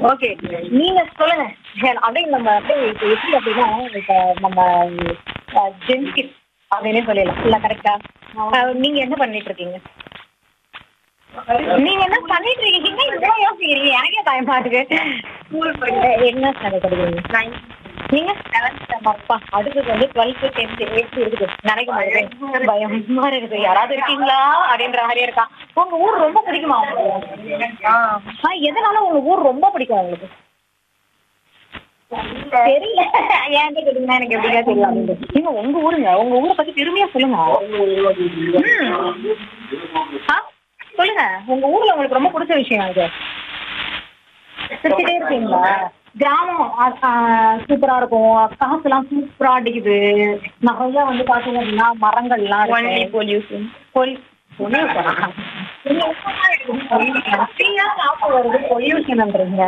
Okay நீங்க சொல்லுங்க அப்படியே நம்ம அப்படியே இப்ப எப்படி அப்படின்னா இப்ப நம்ம ஜென்ஸ் கிட் அப்படின்னே சொல்லிடலாம் இல்ல கரெக்டா நீங்க என்ன பண்ணிட்டு இருக்கீங்க நீங்க என்ன பண்ணிட்டு இருக்கீங்க இவ்வளவு யோசிக்கிறீங்க எனக்கே பயமா இருக்கு என்ன ஸ்டாண்டர்ட் படிக்கிறீங்க நீங்க அப்பா அடுத்தது வந்து டுவெல்த்து டென்த்து எயித்து இருக்குது நினைக்க மாட்டேன் பயமா இருக்குது யாராவது இருக்கீங்களா அப்படின்ற மாதிரி இருக்கா உங்க ஊர் ரொம்ப பிடிக்குமா உங்களுக்கு ஆ எதனால உங்க ஊர் ரொம்ப பிடிக்கும் உங்களுக்கு தெரியல ஏன் கேட்டீங்கன்னா எனக்கு எப்படிங்க தெரியலாம் நீங்க உங்க ஊருங்க உங்க ஊரை பத்தி பெருமையா சொல்லுங்க ம். ஆ சொல்லுங்க உங்க ஊர்ல உங்களுக்கு ரொம்ப பிடிச்ச விஷயம் அது சிரிச்சுட்டே இருக்கீங்களா கிராமம் சூப்பரா இருக்கும் காசுலாம் சூப்பரா அடிக்குது நிறைய வந்து பாத்தீங்க அப்படின்னா மரங்கள்லாம் பொல்யூஷன் பொல்யூஷன்ன்றீங்க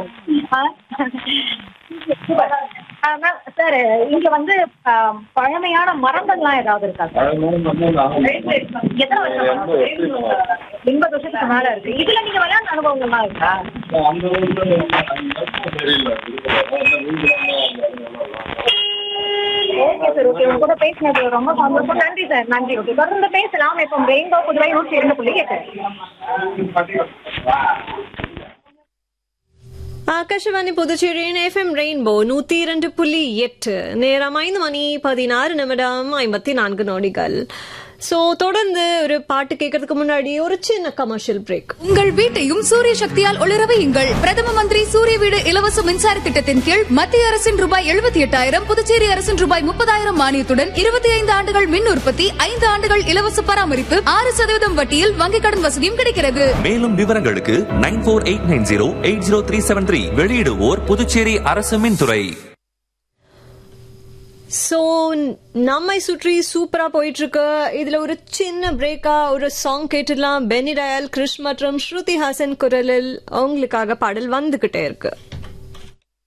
சார் இங்க வந்து ஆ, பழமையான மரங்கள்லாம் ஏதாவது இருக்கா சார் எத்தனை வருஷம் எண்பது வருஷத்துக்கு மேல இருக்கு இதுல நீங்க விளையாண்ட அனுபவங்கள்லாம் இருக்கா ஓகே சார் ஓகே உங்க கூட பேசினது ரொம்ப சந்தோஷம் நன்றி சார் நன்றி ஓகே தொடர்ந்து பேசலாம் இப்போ ரெயின்போ புதுவை நூற்றி இரண்டு புள்ளி எட்டு ಆಕಾಶವಾಣಿ ಪುದುಚೇರಿயின் எஃப்எம் ரெயின்போ நூத்தி இரண்டு புள்ளி எட்டு நேரம் ஐந்து மணி பதினாறு நிமிடம் ஐம்பத்தி நான்கு நொடிகள் சோ தொடர்ந்து ஒரு பாட்டு கேட்கறதுக்கு முன்னாடி ஒரு சின்ன கமர்ஷியல் பிரேக் உங்கள் வீட்டையும் சூரிய சக்தியால் ஒளிர வையுங்கள் பிரதம மந்திரி சூரிய வீடு இலவச மின்சார திட்டத்தின் கீழ் மத்திய அரசின் ரூபாய் எழுபத்தி எட்டாயிரம் புதுச்சேரி அரசின் ரூபாய் முப்பதாயிரம் மானியத்துடன் இருபத்தி ஐந்து ஆண்டுகள் மின் உற்பத்தி ஐந்து ஆண்டுகள் இலவச பராமரிப்பு ஆறு சதவீதம் வட்டியில் வங்கிக் கடன் வசதியும் கிடைக்கிறது மேலும் விவரங்களுக்கு nine four eight nine zero eight zero three seven three வெளியிடுவோர் புதுச்சேரி அரசு மின்துறை சோ நம்மை சுற்றி சூப்பரா போயிட்டு இருக்கு இதுல ஒரு சின்ன பிரேக்கா ஒரு சாங் கேட்டுடலாம் பெனி டயால் கிருஷ் மற்றும் ஸ்ருதி ஹாசன் குரலில் அவங்களுக்காக பாடல் வந்துகிட்டே இருக்கு